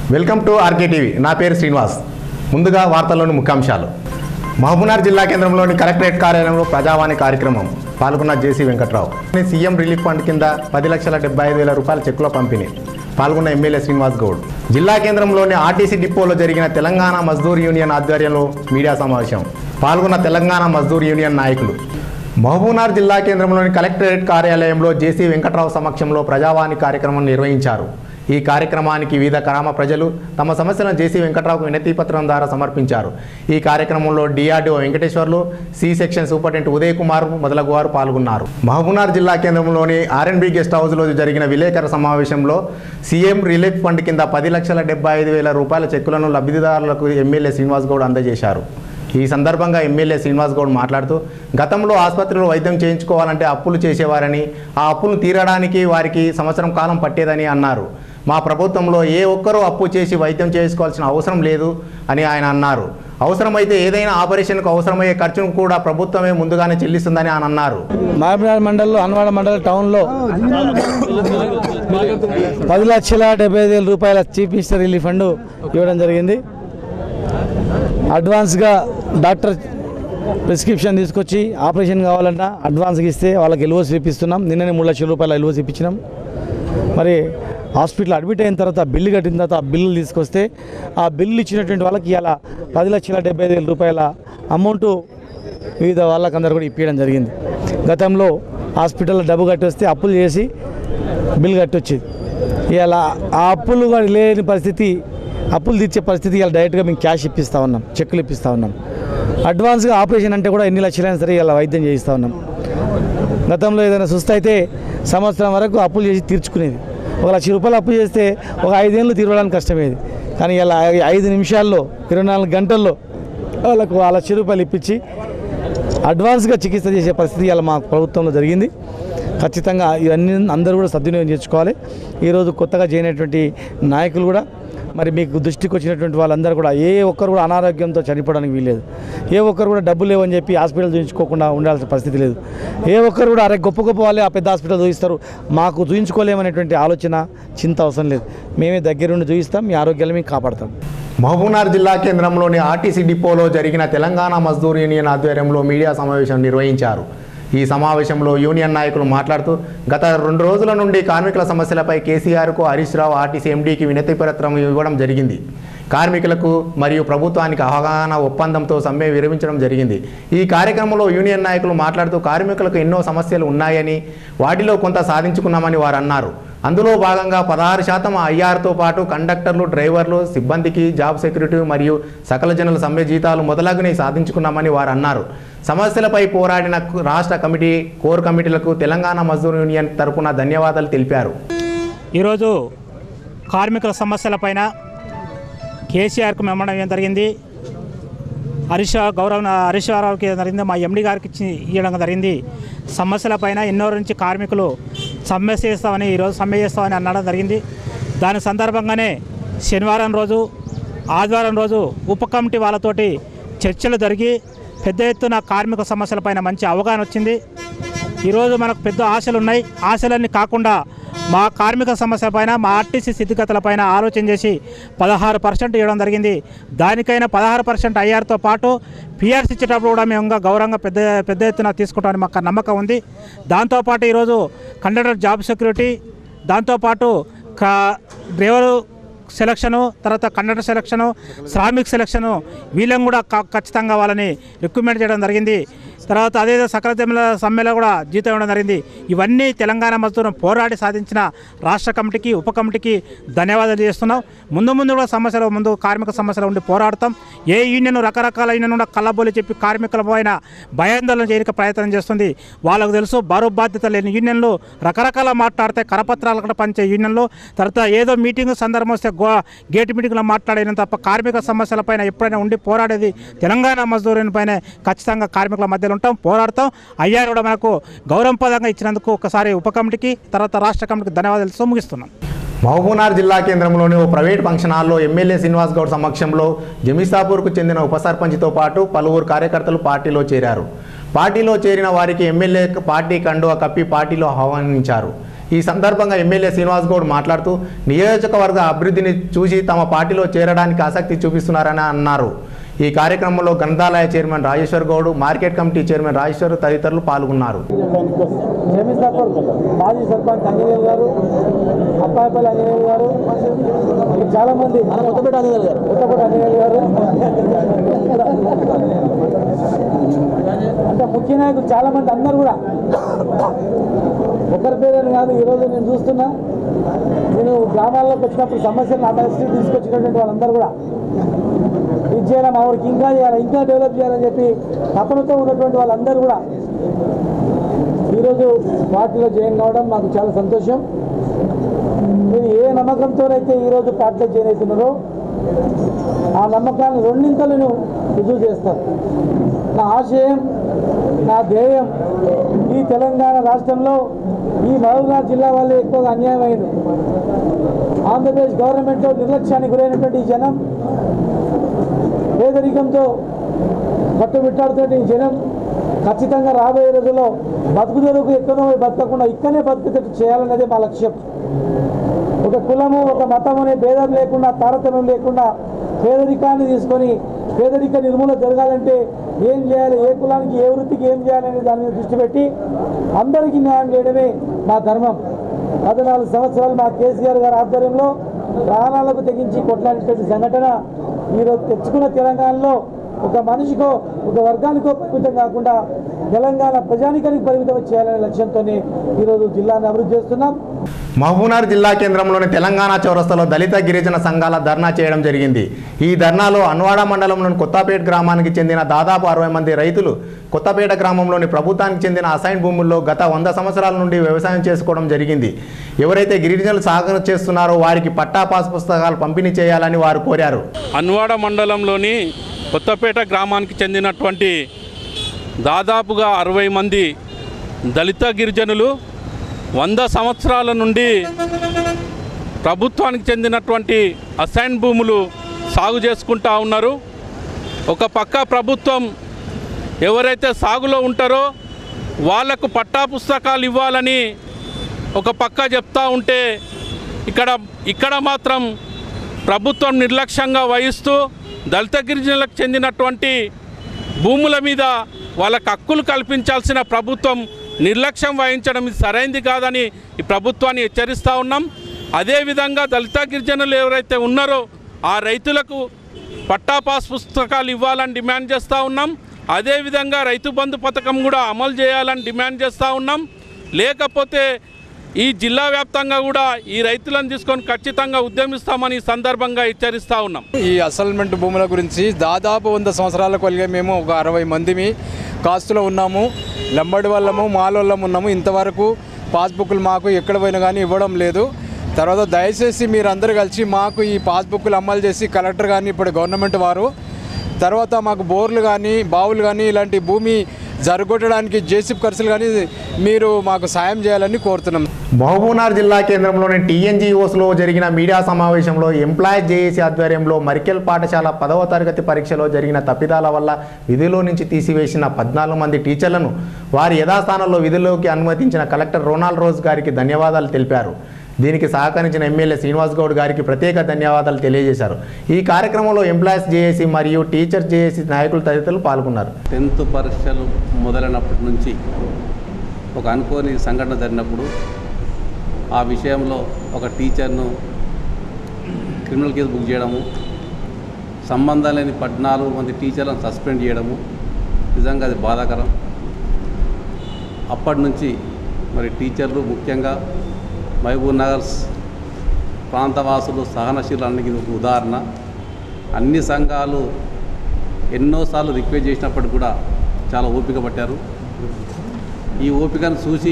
Welcome to RK TV నా పేరు శ్రీనివాస్ ముందుగా వార్తల్లోని ముఖ్యాంశాలు మహబూబ్నగర్ జిల్లా కేంద్రంలోని కలెక్టరేట్ కార్యాలయంలో ప్రజావాణి కార్యక్రమం పాల్గొన్న JC Venkatrao CM relief fund కింద పది లక్షల డెబ్బై ఐదు వేల రూపాయల చెక్కుల పంపిణీ పాల్గొన్న ఎమ్మెల్యే శ్రీనివాస్ గౌడ్ జిల్లా కేంద్రంలోని ఆర్టీసీ డిపోలో జరిగిన తెలంగాణ మజ్దూర్ యూనియన్ ఆధ్వర్యంలో మీడియా సమావేశం పాల్గొన్న తెలంగాణ మజ్దూర్ యూనియన్ నాయకులు మహబూబ్నగర్ జిల్లా కేంద్రంలోని కలెక్టరేట్ కార్యాలయంలో జేసీ వెంకట్రావు సమక్షంలో ప్రజావాణి కార్యక్రమం నిర్వహించారు ఈ కార్యక్రమానికి వివిధ గ్రామ ప్రజలు తమ సమస్యలను జేసీ వెంకట్రావుకు వినతి పత్రం ద్వారా సమర్పించారు ఈ కార్యక్రమంలో DRDO Venkateswarlu C section superintendent Uday Kumar మొదలగు వారు పాల్గొన్నారు మహబూబ్నగర్ జిల్లా కేంద్రంలోని ఆర్ఎన్బి గెస్ట్ హౌస్లో జరిగిన విలేకరుల సమావేశంలో సీఎం రిలీఫ్ ఫండ్ కింద పది లక్షల డెబ్బై ఐదు వేల రూపాయల చెక్కులను లబ్ధిదారులకు ఎమ్మెల్యే శ్రీనివాస్ గౌడ్ అందజేశారు ఈ సందర్భంగా ఎమ్మెల్యే శ్రీనివాస్ గౌడ్ మాట్లాడుతూ గతంలో ఆసుపత్రిలో వైద్యం చేయించుకోవాలంటే అప్పులు చేసేవారని ఆ అప్పులు తీరడానికి వారికి సంవత్సరం కాలం పట్టేదని అన్నారు మా ప్రభుత్వంలో ఏ ఒక్కరూ అప్పు చేసి వైద్యం చేసుకోవాల్సిన అవసరం లేదు అని ఆయన అన్నారు అవసరమైతే ఏదైనా ఆపరేషన్కు అవసరమయ్యే ఖర్చును కూడా ప్రభుత్వమే ముందుగానే చెల్లిస్తుందని ఆయన అన్నారు మహబూబ్నగర్ మండలంలో హన్వాడ మండల టౌన్లో పది లక్షల డెబ్బై ఐదు వేల రూపాయల చీఫ్ మినిస్టర్ రిలీఫ్ ఫండ్ ఇవ్వడం జరిగింది అడ్వాన్స్గా డాక్టర్ ప్రిస్క్రిప్షన్ తీసుకొచ్చి ఆపరేషన్ కావాలంట అడ్వాన్స్గా ఇస్తే వాళ్ళకి ఎల్ఓసి ఇప్పిస్తున్నాం నిన్ననే మూడు లక్షల రూపాయల ఎల్ఓసి ఇప్పించినాం మరి హాస్పిటల్ అడ్మిట్ అయిన తర్వాత బిల్లు కట్టిన తర్వాత ఆ బిల్లు తీసుకొస్తే ఆ బిల్లు ఇచ్చినటువంటి వాళ్ళకి ఇలా పది లక్షల డెబ్బై ఐదు వేల రూపాయల అమౌంట్ వివిధ వాళ్ళకందరూ కూడా ఇప్పించడం జరిగింది గతంలో హాస్పిటల్లో డబ్బు కట్టి వస్తే అప్పులు చేసి బిల్ కట్టి వచ్చేది ఇలా ఆ అప్పులు కూడా లేని పరిస్థితి అప్పులు తీర్చే పరిస్థితి ఇలా డైరెక్ట్గా మేము క్యాష్ ఇప్పిస్తూ ఉన్నాం చెక్కులు ఇప్పిస్తూ ఉన్నాం అడ్వాన్స్గా ఆపరేషన్ అంటే కూడా ఎన్ని లక్షలైనా సరే ఇలా వైద్యం చేయిస్తూ ఉన్నాం గతంలో ఏదైనా సుస్థ అయితే సంవత్సరం వరకు అప్పులు చేసి తీర్చుకునేది ఒక లక్ష రూపాయలు అప్పు చేస్తే ఒక ఐదేళ్ళు తీరడానికి కష్టమేది కానీ ఇలా ఐదు నిమిషాల్లో ఇరవై నాలుగు గంటల్లో వాళ్ళకు ఆ లక్ష రూపాయలు ఇప్పించి అడ్వాన్స్గా చికిత్స చేసే పరిస్థితి ఇలా మా ప్రభుత్వంలో జరిగింది ఖచ్చితంగా ఇవన్నీ అందరూ కూడా సద్వినియోగం చేసుకోవాలి ఈరోజు కొత్తగా చేయనటువంటి నాయకులు కూడా మరి మీకు దృష్టికి వచ్చినటువంటి వాళ్ళందరూ కూడా ఏ ఒక్కరు కూడా అనారోగ్యంతో చనిపోవడానికి వీల్లేదు ఏ ఒక్కరు కూడా డబ్బులు లేవని చెప్పి హాస్పిటల్ చూపించుకోకుండా ఉండాల్సిన పరిస్థితి లేదు ఏ ఒక్కరు కూడా అరే గొప్ప గొప్ప వాళ్ళే ఆ పెద్ద హాస్పిటల్ చూపిస్తారు మాకు చూపించుకోలేమనేటువంటి ఆలోచన చింత అవసరం లేదు మేమే దగ్గరుండి చూపిస్తాం మీ ఆరోగ్యాలు మేము కాపాడతాం మహబూబ్నగర్ జిల్లా కేంద్రంలోని ఆర్టీసీ డిపోలో జరిగిన తెలంగాణ మజ్దూర్ యూనియన్ ఆధ్వర్యంలో మీడియా సమావేశం నిర్వహించారు ఈ సమావేశంలో యూనియన్ నాయకులు మాట్లాడుతూ గత రెండు రోజుల నుండి కార్మికుల సమస్యలపై కేసీఆర్కు హరీష్ రావు ఆర్టీసీ ఎండీకి వినతి పత్రం ఇవ్వడం జరిగింది కార్మికులకు మరియు ప్రభుత్వానికి అవగాహన ఒప్పందంతో సమ్మె విరమించడం జరిగింది ఈ కార్యక్రమంలో యూనియన్ నాయకులు మాట్లాడుతూ కార్మికులకు ఎన్నో సమస్యలు ఉన్నాయని వాటిలో కొంత సాధించుకున్నామని వారు అన్నారు అందులో భాగంగా పదహారు శాతం ఐఆర్తో పాటు కండక్టర్లు డ్రైవర్లు సిబ్బందికి జాబ్ సెక్యూరిటీ మరియు సకల జనుల సమ్మె జీతాలు మొదలగునవి సాధించుకున్నామని వారు అన్నారు సమస్యలపై పోరాడిన రాష్ట్ర కమిటీ కోర్ కమిటీలకు తెలంగాణ మజ్దూర్ యూనియన్ తరపున ధన్యవాదాలు తెలిపారు ఈరోజు కార్మికుల సమస్యలపైన కేసీఆర్కు మెమ్మడం ఏం జరిగింది హరీష్ రావు గౌరవ హరీష్ రావుకి ఏం జరిగింది మా ఎండి గారికి ఇచ్చి ఇవ్వడం జరిగింది సమస్యలపైన ఎన్నో నుంచి కార్మికులు సమ్మె చేస్తామని ఈరోజు సమ్మె చేస్తామని అనడం జరిగింది దాని సందర్భంగానే శనివారం రోజు ఆదివారం రోజు ఉప కమిటీ వాళ్ళతోటి చర్చలు జరిగి పెద్ద ఎత్తున కార్మిక సమస్యలపైన మంచి అవగాహన వచ్చింది ఈరోజు మనకు పెద్ద ఆశలు ఉన్నాయి ఆశలన్నీ కాకుండా మా కార్మిక సమస్యలపైన మా ఆర్టీసీ స్థితిగతులపైన ఆలోచన చేసి పదహారు పర్సెంట్ ఇవ్వడం జరిగింది దానికైనా పదహారు పర్సెంట్ ఐఆర్తో పాటు పిఆర్సీ ఇచ్చేటప్పుడు కూడా మేము ఇంకా గౌరవంగా పెద్ద పెద్ద ఎత్తున తీసుకుంటామని మాకు నమ్మకం ఉంది దాంతోపాటు ఈరోజు కండక్టర్ జాబ్ సెక్యూరిటీ దాంతోపాటు కా డ్రైవరు సెలక్షను తర్వాత కండక్టర్ సెలక్షను శ్రామిక్ సెలక్షను వీళ్ళని కూడా క- ఖచ్చితంగా వాళ్ళని రిక్రూట్మెంట్ చేయడం జరిగింది తర్వాత అదే సకల జనుల సమ్మెలో కూడా జీతం ఇవ్వడం జరిగింది ఇవన్నీ తెలంగాణ మజ్దూరం పోరాడి సాధించిన రాష్ట్ర కమిటీకి ఉప కమిటీకి ధన్యవాదాలు చేస్తున్నాం ముందు ముందు కూడా సమస్యలు ముందు కార్మిక సమస్యలు ఉండి పోరాడతాం ఏ యూనియన్ రకరకాల యూనియన్ కూడా కళ్ళబోలి చెప్పి కార్మికుల పైన భయాందోళన చేయడానికి ప్రయత్నం చేస్తుంది వాళ్ళకు తెలుసు బరువు బాధ్యత లేని యూనియన్లు రకరకాల మాట్లాడితే కరపత్రాలు కూడా పంచే యూనియన్లు తర్వాత ఏదో మీటింగ్ సందర్భం వస్తే గో గేట్ మీటింగ్లో మాట్లాడిన తప్ప కార్మిక సమస్యలపైన ఎప్పుడైనా ఉండి పోరాడేది తెలంగాణ మజ్దూరిని పైన ఖచ్చితంగా కార్మికుల మధ్యలో ఉంటాం పోరాడతాం అయ్యారు కూడా మనకు గౌరవపదంగా ఇచ్చినందుకు ఒకసారి ఉప కమిటీకి తర్వాత రాష్ట్ర కమిటీకి ధన్యవాదాలు ముగిస్తున్నాం మహబూబ్నగర్ జిల్లా కేంద్రంలోని ఓ ప్రైవేట్ ఫంక్షన్ హాల్లో ఎమ్మెల్యే శ్రీనివాస్ గౌడ్ సమక్షంలో జమీసాపూర్కు చెందిన ఉప సర్పంచ్తో పాటు పలువురు కార్యకర్తలు పార్టీలో చేరారు పార్టీలో చేరిన వారికి ఎమ్మెల్యే పార్టీ కండువ కప్పి పార్టీలో ఆహ్వానించారు ఈ సందర్భంగా ఎమ్మెల్యే శ్రీనివాస్ గౌడ్ మాట్లాడుతూ నియోజకవర్గ అభివృద్ధిని చూసి తమ పార్టీలో చేరడానికి ఆసక్తి చూపిస్తున్నారని అన్నారు ఈ కార్యక్రమంలో గ్రంథాలయ chairman Rajeshwar Goud market committee chairman Rajeshwar తదితరులు పాల్గొన్నారు జమీందాపూర్ మాజీ సర్పంచ్ అంజనేయులు గారు అప్పాయపల్లి అంజనేయులు గారు ఇంకా చాలా మంది కొత్తపేట అంజనేయులు గారు కొత్తపేట అంజనేయులు గారు అంటే ముఖ్య నాయకులు చాలా మంది అందరూ కూడా ఒకరి పేరని కాదు ఈరోజు నేను చూస్తున్నా నేను గ్రామాల్లోకి వచ్చినప్పుడు సమస్యలు నా దృష్టికి తీసుకొచ్చినటువంటి వాళ్ళందరూ కూడా ఇది చేయాలి మా ఊరికి ఇంకా చేయాలి ఇంకా డెవలప్ చేయాలని చెప్పి తపనతో ఉన్నటువంటి వాళ్ళందరూ కూడా ఈరోజు పార్టీలో జాయిన్ కావడం మాకు చాలా సంతోషం మీరు ఏ నమ్మకంతోనైతే ఈరోజు పార్టీలో జాయిన్ అవుతున్నారో ఆ నమ్మకాన్ని రెండింతలను రుజువు చేస్తారు నా ఆశయం నా ధ్యేయం ఈ తెలంగాణ రాష్ట్రంలో ఈ మహబూబ్నగర్ జిల్లా వాళ్ళు ఎక్కువగా అన్యాయం అయింది ఆంధ్రప్రదేశ్ గవర్నమెంట్లో నిర్లక్ష్యానికి గురైనటువంటి ఈ జనం పేదరికంతో పట్టుబిట్టాడుతున్న ఈ జనం ఖచ్చితంగా రాబోయే రోజుల్లో బతుకు తెరువుకు ఎక్కడో పోయి బతకకుండా ఇక్కడనే బతుకుతట్టు చేయాలన్నదే మా లక్ష్యం ఒక కులము ఒక మతము అనే భేదం లేకుండా తారతమ్యం లేకుండా పేదరికాన్ని తీసుకొని పేదరిక నిర్మూలన జరగాలంటే ఏం చేయాలి ఏ కులానికి ఏ వృత్తికి ఏం చేయాలనే దాని మీద దృష్టి పెట్టి అందరికీ న్యాయం చేయడమే మా ధర్మం పద్నాలుగు సంవత్సరాలు మా కేసీఆర్ గారి ఆధ్వర్యంలో ప్రాణాలకు తెగించి కొట్లాడేటువంటి సంఘటన ఈరోజు తెచ్చుకున్న తెలంగాణలో ఒక మనిషికో ఒక వర్గానికో పరిమితం కాకుండా తెలంగాణ ప్రజానికానికి పరిమితం చేయాలనే లక్ష్యంతోనే ఈరోజు జిల్లాని అభివృద్ధి చేస్తున్నాం మహబూబ్నగర్ జిల్లా కేంద్రంలోని తెలంగాణ చౌరస్తాలో దళిత గిరిజన సంఘాల ధర్నా చేయడం జరిగింది ఈ ధర్నాలో అన్వాడ మండలంలోని కొత్తపేట గ్రామానికి చెందిన దాదాపు అరవై మంది రైతులు కొత్తపేట గ్రామంలోని ప్రభుత్వానికి చెందిన అసైన్ భూముల్లో గత వంద సంవత్సరాల నుండి వ్యవసాయం చేసుకోవడం జరిగింది ఎవరైతే గిరిజనులు సాగు చేస్తున్నారో వారికి పట్టా పాస్ పుస్తకాలు పంపిణీ చేయాలని వారు కోరారు అన్వాడ మండలంలోని కొత్తపేట గ్రామానికి చెందినటువంటి దాదాపుగా అరవై మంది దళిత గిరిజనులు వంద సంవత్సరాల నుండి ప్రభుత్వానికి చెందినటువంటి అసైన్ భూములు సాగు చేసుకుంటా ఉన్నారు ఒక పక్క ప్రభుత్వం ఎవరైతే సాగులో ఉంటారో వాళ్లకు పట్టా పుస్తకాలు ఇవ్వాలని ఒక పక్క చెప్తా ఉంటే ఇక్కడ ఇక్కడ మాత్రం ప్రభుత్వం నిర్లక్ష్యంగా వహిస్తూ దళిత గిరిజనులకు చెందినటువంటి భూముల మీద వాళ్ళకు హక్కులు కల్పించాల్సిన ప్రభుత్వం నిర్లక్ష్యం వహించడం ఇది సరైంది కాదని ఈ ప్రభుత్వాన్ని హెచ్చరిస్తూ ఉన్నాం అదేవిధంగా దళిత గిరిజనులు ఎవరైతే ఉన్నారో ఆ రైతులకు పట్టా పాస్ పుస్తకాలు ఇవ్వాలని డిమాండ్ చేస్తూ ఉన్నాం అదేవిధంగా రైతు బంధు పథకం కూడా అమలు చేయాలని డిమాండ్ చేస్తూ ఉన్నాం లేకపోతే ఈ జిల్లా వ్యాప్తంగా కూడా ఈ రైతులను తీసుకొని ఖచ్చితంగా ఉద్యమిస్తామని ఈ సందర్భంగా హెచ్చరిస్తూ ఉన్నాం ఈ అసైన్మెంట్ భూముల గురించి దాదాపు వంద సంవత్సరాల కొలిగే మేము ఒక అరవై మందిమి కాస్తులో ఉన్నాము లంబడి వాళ్ళము మాలోళ్ళము ఉన్నాము ఇంతవరకు పాస్బుక్లు మాకు ఎక్కడ పోయినా కానీ ఇవ్వడం లేదు తర్వాత దయచేసి మీరందరూ కలిసి మాకు ఈ పాస్బుక్లు అమలు చేసి కలెక్టర్ కానీ ఇప్పుడు గవర్నమెంట్ వారు తర్వాత మాకు బోర్లు కానీ బావులు కానీ ఇలాంటి భూమి జరగొట్టడానికి జేసీబీ ఖర్చులు కానీ మీరు మాకు సాయం చేయాలని కోరుతున్నాం మహబూబ్నగర్ జిల్లా కేంద్రంలోని టీఎన్జీఓస్లో జరిగిన మీడియా సమావేశంలో ఎంప్లాయీస్ జేఏసీ ఆధ్వర్యంలో మరికెల్ పాఠశాల పదవ తరగతి పరీక్షలో జరిగిన తప్పిదాల వల్ల విధుల్లో నుంచి తీసివేసిన పద్నాలుగు మంది టీచర్లను వారి యథాస్థానంలో విధుల్లోకి అనుమతించిన కలెక్టర్ రోనాల్డ్ రోజ్ గారికి ధన్యవాదాలు తెలిపారు దీనికి సహకరించిన ఎమ్మెల్యే శ్రీనివాస్ గౌడ్ గారికి ప్రత్యేక ధన్యవాదాలు తెలియజేశారు ఈ కార్యక్రమంలో ఎంప్లాయీస్ జేఏసీ మరియు టీచర్స్ జేఏసీ నాయకులు తదితరులు పాల్గొన్నారు టెన్త్ పరీక్షలు మొదలైనప్పటి నుంచి ఒక అనుకోని సంఘటన జరిగినప్పుడు ఆ విషయంలో ఒక టీచర్ను క్రిమినల్ కేసు బుక్ చేయడము సంబంధం లేని పద్నాలుగు మంది టీచర్లను సస్పెండ్ చేయడము నిజంగా అది బాధాకరం అప్పటి నుంచి మరి టీచర్లు ముఖ్యంగా మహబూబ్ నగర్ ప్రాంతవాసులు సహనశీలానికి ఒక ఉదాహరణ అన్ని సంఘాలు ఎన్నోసార్లు రిక్వెస్ట్ చేసినప్పటికి కూడా చాలా ఓపిక పట్టారు ఈ ఓపికను చూసి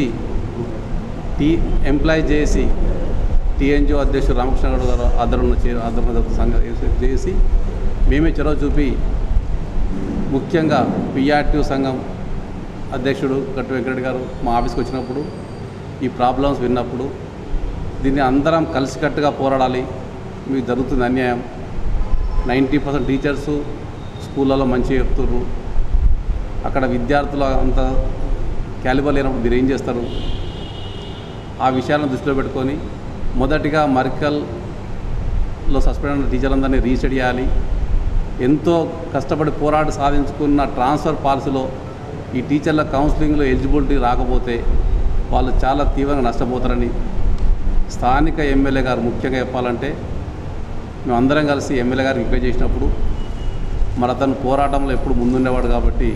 టీ ఎంప్లాయ్ చేసి టీఎన్జిఓ అధ్యక్షుడు రామకృష్ణ గౌడ్ గారు ఆధ్వర్యంలో చే ఆధ్వర్యంలో సంఘం చేసి మేమే చొరవ చూపి ముఖ్యంగా పిఆర్టీ సంఘం అధ్యక్షుడు గట్టు వెంకరెడ్డి గారు మా ఆఫీస్కి వచ్చినప్పుడు ఈ ప్రాబ్లమ్స్ విన్నప్పుడు దీన్ని అందరం కలిసికట్టుగా పోరాడాలి మీకు జరుగుతుంది అన్యాయం నైంటీ పర్సెంట్ టీచర్సు స్కూళ్ళలో మంచిగా చెప్తుర్రు అక్కడ విద్యార్థులు అంత క్యాలిబర్ లేనప్పుడు మీరు ఏం చేస్తారు ఆ విషయాలను దృష్టిలో పెట్టుకొని మొదటిగా మర్కల్లో సస్పెండ్ అయిన టీచర్లందరినీ రీసెట్ చేయాలి ఎంతో కష్టపడి పోరాడి సాధించుకున్న ట్రాన్స్ఫర్ పాలసీలో ఈ టీచర్ల కౌన్సిలింగ్లో ఎలిజిబిలిటీ రాకపోతే వాళ్ళు చాలా తీవ్రంగా నష్టపోతారని స్థానిక ఎమ్మెల్యే గారు ముఖ్యంగా చెప్పాలంటే మేమందరం కలిసి ఎమ్మెల్యే గారికి రిక్వెస్ట్ చేసినప్పుడు మరి అతను పోరాటంలో ఎప్పుడు ముందుండేవాడు కాబట్టి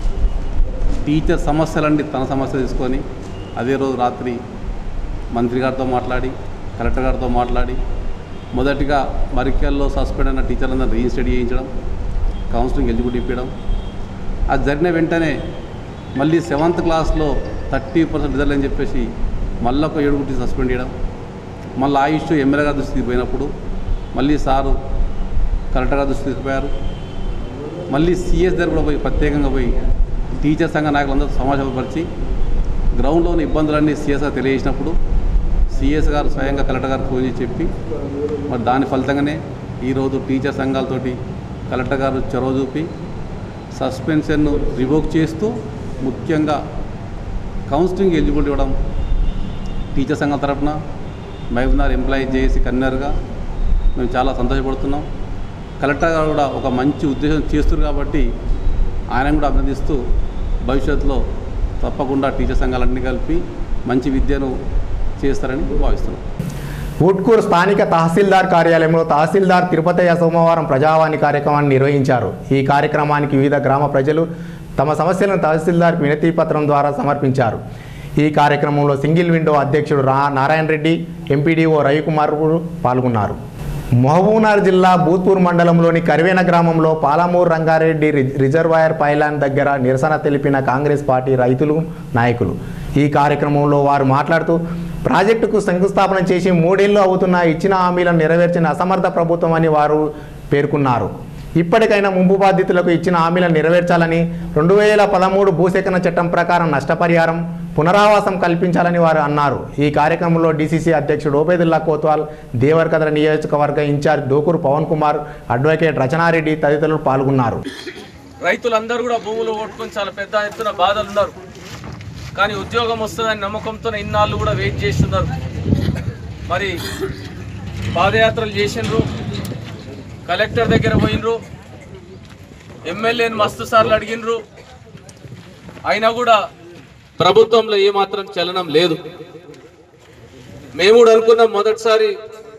టీచర్ సమస్యలన్నీ తన సమస్య తీసుకొని అదే రోజు రాత్రి మంత్రి గారితో మాట్లాడి కలెక్టర్ గారితో మాట్లాడి మొదటిగా మరికెల్లో సస్పెండ్ అయిన టీచర్లందరూ రీఇన్స్టేట్ చేయించడం కౌన్సిలింగ్ ఎలిజిబిలిటీ ఇప్పించడం అది జరిగిన వెంటనే మళ్ళీ సెవెంత్ క్లాస్లో థర్టీ పర్సెంట్ రిజల్ట్ అని చెప్పేసి మళ్ళీ ఒక ఏడుగురి సస్పెండ్ చేయడం మళ్ళీ ఆ ఇష్యూ ఎమ్మెల్యే గారి దృష్టికి పోయినప్పుడు మళ్ళీ సారు కలెక్టర్ గారి దృష్టికి తీసుకుపోయారు మళ్ళీ సిఎస్ దగ్గర కూడా పోయి ప్రత్యేకంగా పోయి టీచర్ సంఘ నాయకులందరూ సమాచారపరిచి గ్రౌండ్లోని ఇబ్బందులన్నీ సిఎస్ గారు తెలియజేసినప్పుడు సిఎస్ గారు స్వయంగా కలెక్టర్ గారు ఫోన్ చేసి చెప్పి మరి దాని ఫలితంగానే ఈరోజు టీచర్ సంఘాలతోటి కలెక్టర్ గారు చొరవ చూపి సస్పెన్షన్ను రివోక్ చేస్తూ ముఖ్యంగా కౌన్సిలింగ్ ఎలిజిబిలిటీ ఇవ్వడం టీచర్ సంఘం తరఫున మహబూబ్నగర్ ఎంప్లాయీ చేసి కన్వీనర్గా మేము చాలా సంతోషపడుతున్నాం కలెక్టర్ గారు కూడా ఒక మంచి ఉద్దేశం చేస్తున్నారు కాబట్టి ఆయన కూడా అభినందిస్తూ భవిష్యత్తులో తప్పకుండా టీచర్ సంఘాలన్నీ కలిపి మంచి విద్యను చేస్తారని భావిస్తున్నాం ఊట్కూరు స్థానిక తహసీల్దార్ కార్యాలయంలో తహసీల్దార్ తిరుపతయ్య సోమవారం ప్రజావాణి కార్యక్రమాన్ని నిర్వహించారు ఈ కార్యక్రమానికి వివిధ గ్రామ ప్రజలు తమ సమస్యలను తహసీల్దార్కి వినతి పత్రం ద్వారా సమర్పించారు ఈ కార్యక్రమంలో సింగిల్ విండో అధ్యక్షుడు రా నారాయణ రెడ్డి ఎంపీడీఓ రవికుమార్ పాల్గొన్నారు మహబూబ్నగర్ జిల్లా భూత్పూర్ మండలంలోని కరివేన గ్రామంలో పాలమూరు రంగారెడ్డి రి- రిజర్వాయర్ పైలాన్ దగ్గర నిరసన తెలిపిన కాంగ్రెస్ పార్టీ రైతులు నాయకులు ఈ కార్యక్రమంలో వారు మాట్లాడుతూ ప్రాజెక్టుకు శంకుస్థాపన చేసి మూడేళ్లు అవుతున్న ఇచ్చిన హామీలను నెరవేర్చిన అసమర్థ ప్రభుత్వం అని వారు పేర్కొన్నారు ఇప్పటికైనా ముంపు బాధితులకు ఇచ్చిన హామీలను నెరవేర్చాలని రెండు వేల పదమూడు భూసేకరణ చట్టం ప్రకారం నష్టపరిహారం పునరావాసం కల్పించాలని వారు అన్నారు ఈ కార్యక్రమంలో డీసీసీ అధ్యక్షుడు ఓబేదుల్లా కోత్వాల్ దేవరకద్ర నియోజకవర్గ ఇన్ఛార్జ్ డోకూరు పవన్ కుమార్ అడ్వకేట్ రచనారెడ్డి తదితరులు పాల్గొన్నారు రైతులందరూ కూడా భూములు కొట్టుకొని చాలా పెద్ద ఎత్తున బాధలు ఉన్నారు కానీ ఉద్యోగం వస్తుందని నమ్మకంతో ఇన్నాళ్ళు కూడా వెయిట్ చేస్తున్నారు మరి పాదయాత్రలు చేసిండ్రు కలెక్టర్ దగ్గర పోయినరు ఎమ్మెల్యేని మస్తు సార్లు అడిగినరు అయినా కూడా ప్రభుత్వంలో ఏమాత్రం చలనం లేదు మేము కూడా అనుకున్నాం మొదటిసారి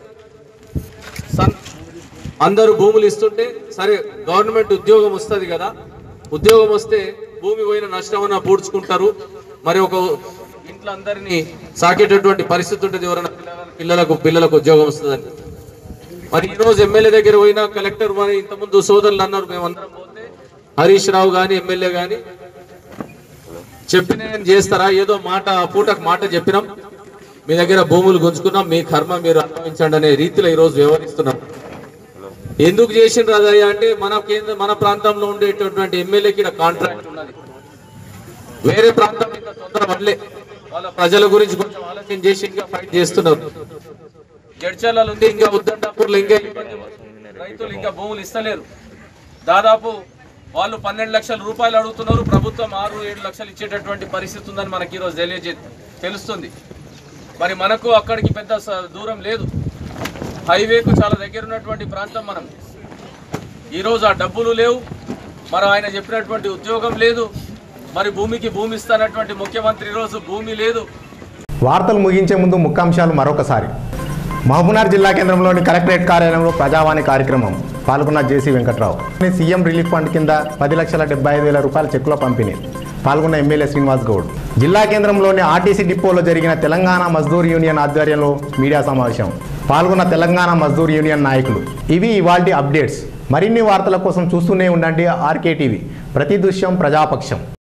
సన్- అందరూ భూములు ఇస్తుంటే సరే గవర్నమెంట్ ఉద్యోగం వస్తుంది కదా ఉద్యోగం వస్తే భూమి పోయిన నష్టం అన్న పూడ్చుకుంటారు మరి ఒక ఇంట్లో అందరినీ సాకేటటువంటి పరిస్థితి ఉంటుంది ఎవరైనా పిల్లల- పిల్లలకు పిల్లలకు ఉద్యోగం వస్తుందని మరి ఈ రోజు ఎమ్మెల్యే దగ్గర పోయినా కలెక్టర్ మరి ఇంతకుముందు సోదరులు అన్నారు మేమందరం పోతే హరీష్ రావు గాని ఎమ్మెల్యే గాని చెప్పిన ఏం చేస్తారా ఏదో మాట ఆ పూటకు మాట చెప్పినాం మీ దగ్గర భూములు గుంజుకున్నాం మీ కర్మ మీరు అనుభవించండి అనే రీతిలో ఈరోజు వ్యవహరిస్తున్నారు ఎందుకు చేసిండ్రు అదయ్యా అంటే మన కేంద్ర మన ప్రాంతంలో ఉండేటటువంటి ఎమ్మెల్యేకి ఇక్కడ కాంట్రాక్ట్ ఉన్నది వేరే ప్రాంతం ఇంకా తొందర పడలే వాళ్ళ ప్రజల గురించి కొంచెం ఆలోచన చేసి ఇంకా ఫైట్ చేస్తున్నారు జడ్చర్లలో ఉంది ఇంకా ఉద్దండాపూర్లో ఇంకా ఇబ్బంది పడుతుంది. రైతులు ఇంకా భూములు ఇస్తలేరు దాదాపు వాళ్ళు పన్నెండు లక్షల రూపాయలు అడుగుతున్నారు ప్రభుత్వం ఆరు ఏడు లక్షలు ఇచ్చేటటువంటి పరిస్థితి ఉందని మనకి ఈరోజు తెలియజే తెలుస్తుంది మరి మనకు అక్కడికి పెద్ద స- దూరం లేదు హైవేకు చాలా దగ్గర ఉన్నటువంటి ప్రాంతం మనం ఈరోజు ఆ డబ్బులు లేవు మరి ఆయన చెప్పినటువంటి ఉద్యోగం లేదు మరి భూమికి భూమి ఇస్తానటువంటి ముఖ్యమంత్రి ఈరోజు భూమి లేదు వార్తలు ముగించే ముందు ముఖ్యాంశాలు మరొకసారి మహబూబ్నగర్ జిల్లా కేంద్రంలోని కలెక్టరేట్ కార్యాలయంలో ప్రజావాణి కార్యక్రమం పాల్గొన్న JC Venkatrao CM relief fund కింద పది లక్షల డెబ్బై ఐదు వేల రూపాయల చెక్కుల పంపిణీ పాల్గొన్న ఎమ్మెల్యే శ్రీనివాస్ గౌడ్ జిల్లా కేంద్రంలోని ఆర్టీసీ డిపోలో జరిగిన తెలంగాణ మజ్దూర్ యూనియన్ ఆధ్వర్యంలో మీడియా సమావేశం పాల్గొన్న తెలంగాణ మజ్దూర్ యూనియన్ నాయకులు ఇవి ఇవాల్టి అప్డేట్స్ మరిన్ని వార్తల కోసం చూస్తూనే ఉండండి ఆర్కే టీవీ ప్రతి దృశ్యం ప్రజాపక్షం